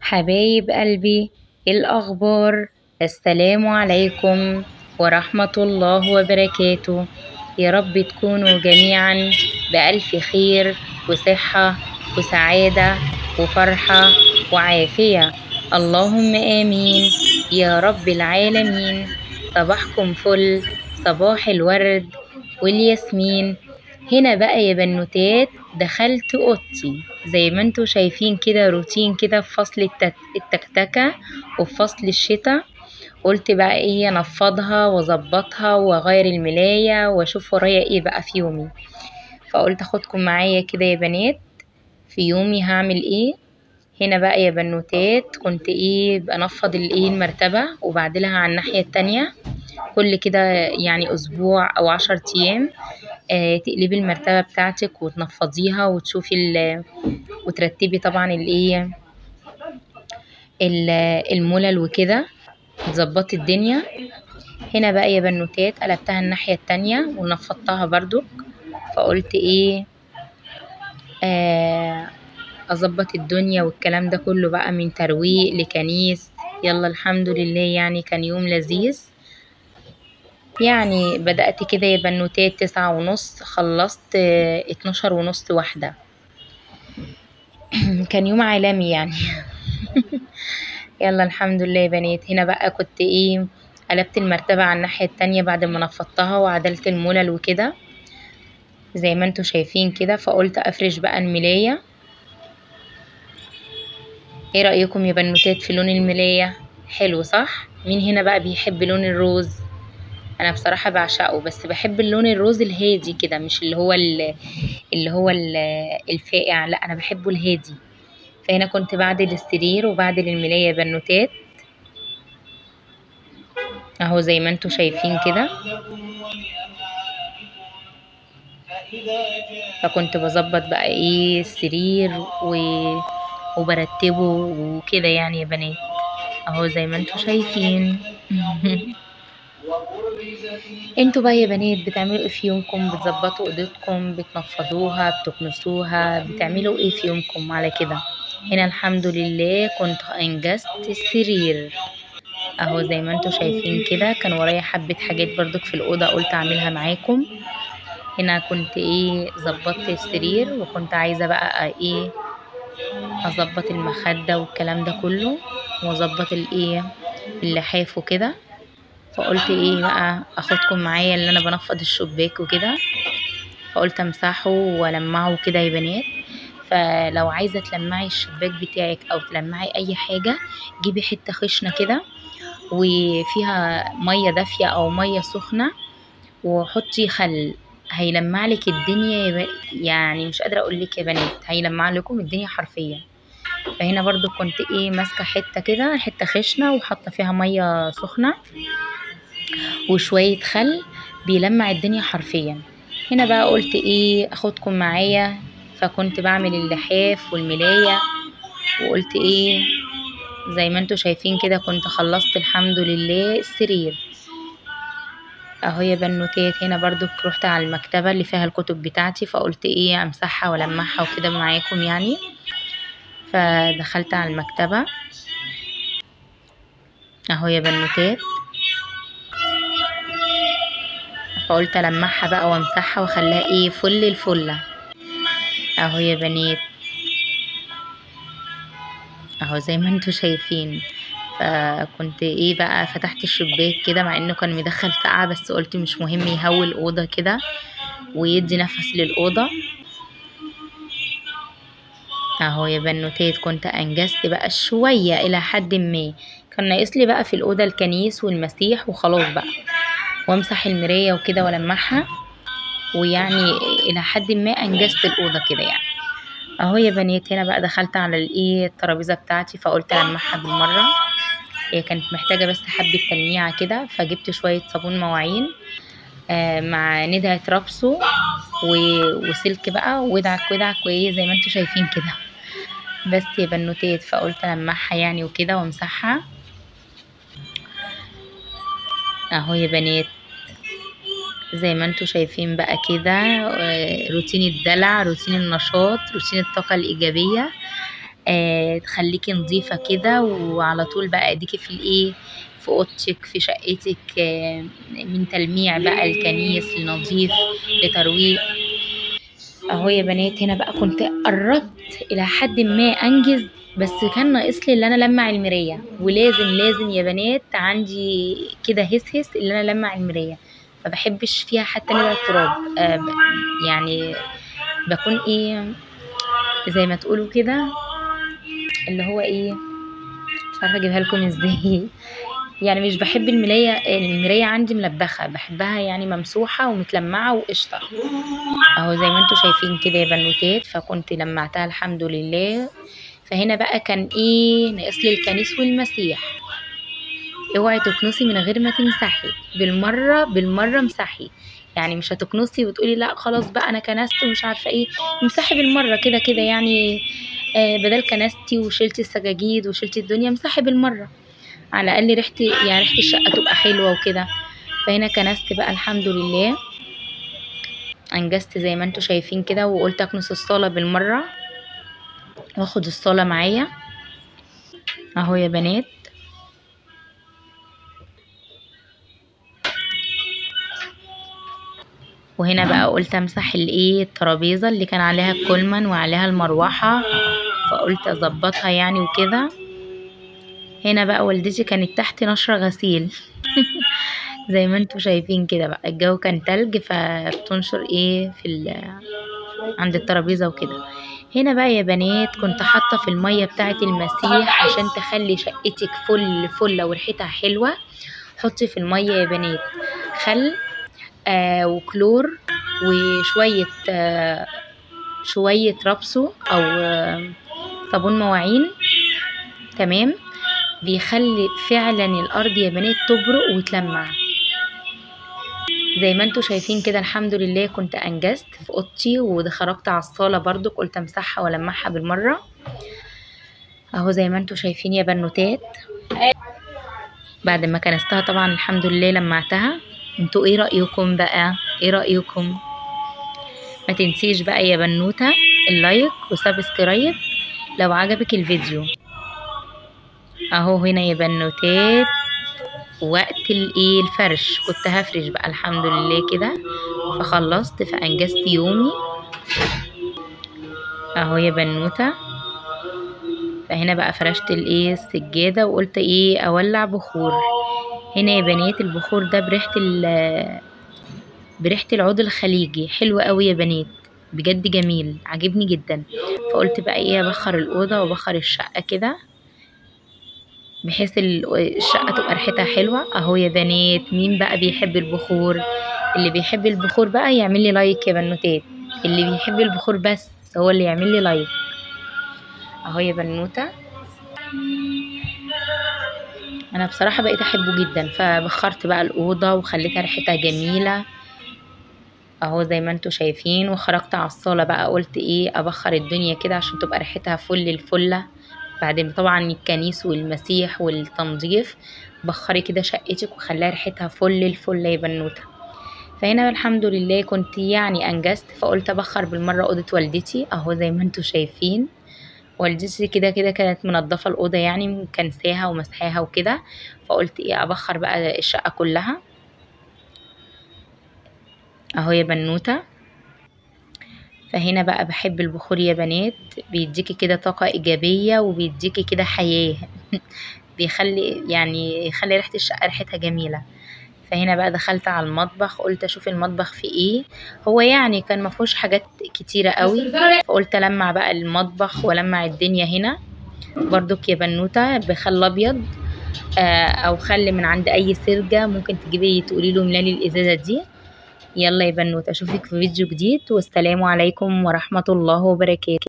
حبايب قلبي إيه الأخبار السلام عليكم ورحمة الله وبركاته يا رب تكونوا جميعا بألف خير وصحة وسعادة وفرحة وعافية اللهم آمين يا رب العالمين صباحكم فل صباح الورد والياسمين هنا بقى يا بنوتات دخلت اوضتي زي ما انتوا شايفين كده روتين كده في فصل التك- التكتكة وفي فصل الشتاء قلت بقى ايه انفضها واظبطها واغير الملاية واشوف ورايا ايه بقى في يومي فقلت اخدكم معايا كده يا بنات في يومي هعمل ايه هنا بقى يا بنوتات كنت ايه بنفض الايه المرتبة وبعدلها على الناحية التانية كل كده يعني اسبوع او عشر ايام آه تقلبي المرتبة بتاعتك وتنفضيها وتشوفي ال وترتبي طبعا الايه ال- الملل وكده تظبطي الدنيا هنا بقى يا بنوتات قلبتها الناحية التانية ونفضتها برضو فقلت ايه آه اظبط الدنيا والكلام ده كله بقى من ترويق لكنيس يلا الحمد لله يعني كان يوم لذيذ يعني بدأت كده يا بنوتات تسعة ونص خلصت آه، اتناشر ونص واحدة كان يوم عالمي يعني يلا الحمد لله يا بنات هنا بقى كنت ايه قلبت المرتبة على الناحية التانية بعد ما نفضتها وعدلت الملل وكده زي ما انتوا شايفين كده فقلت افرش بقى الملاية ايه رأيكم يا بنوتات في لون الملاية حلو صح مين هنا بقى بيحب لون الروز انا بصراحة بعشقه بس بحب اللون الروز الهادي كده مش اللي هو ال- اللي هو ال- الفاقع لا انا بحبه الهادي فهنا كنت بعدل السرير وبعدل الملاية يا بنوتات اهو زي ما انتوا شايفين كده فكنت بظبط بقى ايه السرير و... وبرتبه وكده يعني يا بنات اهو زي ما انتوا شايفين انتوا بقى يا بنات بتعملوا ايه في يومكم بتظبطوا اوضتكم بتنفضوها بتكنسوها بتعملوا ايه في يومكم على كده هنا الحمد لله كنت انجزت السرير اهو زي ما انتوا شايفين كده كان ورايا حبة حاجات برضك في الأوضة قلت اعملها معاكم هنا كنت ايه ظبطت السرير وكنت عايزة بقى ايه اظبط المخدة والكلام ده كله واظبط الايه اللحاف وكده فقلت ايه بقى اخدكم معايا اللي انا بنفض الشباك وكده فقلت امسحه والمعه كده يا بنات فلو عايزه تلمعي الشباك بتاعك او تلمعي اي حاجه جيبي حته خشنه كده وفيها ميه دافيه او ميه سخنه وحطي خل هيلمع لك الدنيا يا ب... يعني مش قادره اقول لك يا بنات هيلمع لكم الدنيا حرفيا فهنا برضو كنت ايه ماسكه حته كده حته خشنه وحاطه فيها ميه سخنه وشويه خل بيلمع الدنيا حرفيا هنا بقى قلت ايه اخدكم معايا فكنت بعمل اللحاف والملايه وقلت ايه زي ما انتوا شايفين كده كنت خلصت الحمد لله السرير اهو يا بنوتات هنا برضو رحت على المكتبة اللي فيها الكتب بتاعتي فقلت ايه امسحها والمعها وكده معاكم يعني فدخلت على المكتبة اهو يا بنوتات فقلت المعها بقى وامسحها واخليها ايه فل الفلة اهو يا بنات اهو زي ما انتوا شايفين فكنت ايه بقى فتحت الشباك كده مع انه كان مدخل ساعة بس قلت مش مهم يهوي الأوضة كده ويدي نفس للأوضة اهو يا بنوتات كنت انجزت بقى شوية الى حد ما كان ناقص لي بقى في الأوضة الكنيس والمسيح وخلاص بقى وامسح المراية وكده والمعها ويعني الى حد ما انجزت الأوضة كده يعني اهو يا بنات هنا بقى دخلت على الايه الترابيزه بتاعتي فقلت المعها بالمره هي كانت محتاجه بس حبه تلميعه كده فجبت شويه صابون مواعين آه مع ندهه رابسو و- وسلك بقى ودعك ودعك وايه زي ما انتوا شايفين كده بس يا بنوتات فقلت المعها يعني وكده وامسحها اهو يا بنات زي ما انتوا شايفين بقى كده آه، روتين الدلع روتين النشاط روتين الطاقة الإيجابية آه تخليكي نظيفة كده وعلى طول بقى ايديكي في الايه في اوضتك في شقتك آه من تلميع بقى الكنيس لنظيف لترويق اهو يا بنات هنا بقى كنت قربت الى حد ما انجز بس كان ناقص لي اللي انا لمع المرايه ولازم لازم يا بنات عندي كده هس هس اللي انا لمع المرايه ما بحبش فيها حتى نبع التراب آه ب- يعني بكون ايه زي ما تقولوا كده اللي هو ايه مش عارفه اجيبها لكم ازاي يعني مش بحب المرايه المرايه عندي ملبخه بحبها يعني ممسوحه ومتلمعه وقشطه اهو زي ما انتوا شايفين كده يا بنوتات فكنت لمعتها الحمد لله فهنا بقى كان ايه ناقص لي الكنيس والمسيح اوعي تكنسي من غير ما تمسحي بالمره بالمره امسحي يعني مش هتكنسي وتقولي لا خلاص بقى انا كنست ومش عارفه ايه امسحي بالمره كده كده يعني آه بدل كنستي وشلتي السجاجيد وشلتي الدنيا امسحي بالمره على الاقل ريحتي يعني ريحه الشقه تبقى حلوه وكده فهنا كنست بقى الحمد لله انجزت زي ما انتوا شايفين كده وقلت اكنس الصاله بالمره واخد الصاله معايا اهو يا بنات وهنا بقى قلت امسح الايه الترابيزه اللي كان عليها الكولمان وعليها المروحه فقلت اظبطها يعني وكده هنا بقى والدتي كانت تحت نشرة غسيل زي ما انتوا شايفين كده بقى الجو كان تلج فبتنشر ايه في ال- عند الترابيزه وكده هنا بقى يا بنات كنت حاطه في الميه بتاعه المسيح عشان تخلي شقتك فل فله وريحتها حلوه حطي في الميه يا بنات خل آه وكلور وشويه آه شويه رابسو او آه صابون مواعين تمام بيخلي فعلا الارض يا بنات تبرق وتلمع زي ما انتوا شايفين كده الحمد لله كنت انجزت في اوضتي وخرجت على الصاله برضو قلت امسحها والمعها بالمره اهو زي ما انتوا شايفين يا بنوتات بعد ما كنستها طبعا الحمد لله لمعتها انتوا ايه رايكم بقى ايه رايكم ما تنسيش بقى يا بنوته اللايك وسبسكرايب لو عجبك الفيديو اهو هنا يا بنوتات وقت الايه الفرش كنت هفرش بقى الحمد لله كده فخلصت فانجزت يومي اهو يا بنوته فهنا بقى فرشت الايه السجاده وقلت ايه اولع بخور هنا يا بنات البخور ده بريحه ال بريحه العود الخليجي حلو قوي يا بنات بجد جميل عجبني جدا فقلت بقى ايه ابخر الاوضه وابخر الشقه كده بحيث ال- الشقة تبقى ريحتها حلوة اهو يا بنات مين بقى بيحب البخور اللي بيحب البخور بقى يعمل لي لايك يا بنوتات اللي بيحب البخور بس هو اللي يعمل لي لايك اهو يا بنوتة انا بصراحة بقيت احبه جدا فبخرت بقى الأوضة وخليتها ريحتها جميلة اهو زي ما انتوا شايفين وخرجت على الصالة بقى قلت ايه ابخر الدنيا كده عشان تبقى ريحتها فل الفلة بعد طبعا الكنيس والمسيح والتنظيف بخري كده شقتك وخليها ريحتها فل الفل يا بنوته فهنا الحمد لله كنت يعني انجزت فقلت ابخر بالمره اوضه والدتي اهو زي ما انتوا شايفين والدتي كده كده كانت منضفه الاوضه يعني مكنساها ومسحاها وكده فقلت ايه ابخر بقى الشقه كلها اهو يا بنوته فهنا بقى بحب البخور يا بنات بيديكي كده طاقة إيجابية وبيديكي كده حياة بيخلي يعني يخلي ريحة الشقة ريحتها جميلة فهنا بقى دخلت على المطبخ قلت اشوف المطبخ فيه ايه هو يعني كان مفهوش حاجات كتيرة قوي فقلت المع بقى المطبخ ولمع الدنيا هنا برضك يا بنوتة بخل ابيض آه او خل من عند اي سرجة ممكن تجيبي تقولي له ملالي الازازة دي يلا يا بنوتة اشوفك في فيديو جديد والسلام عليكم ورحمة الله وبركاته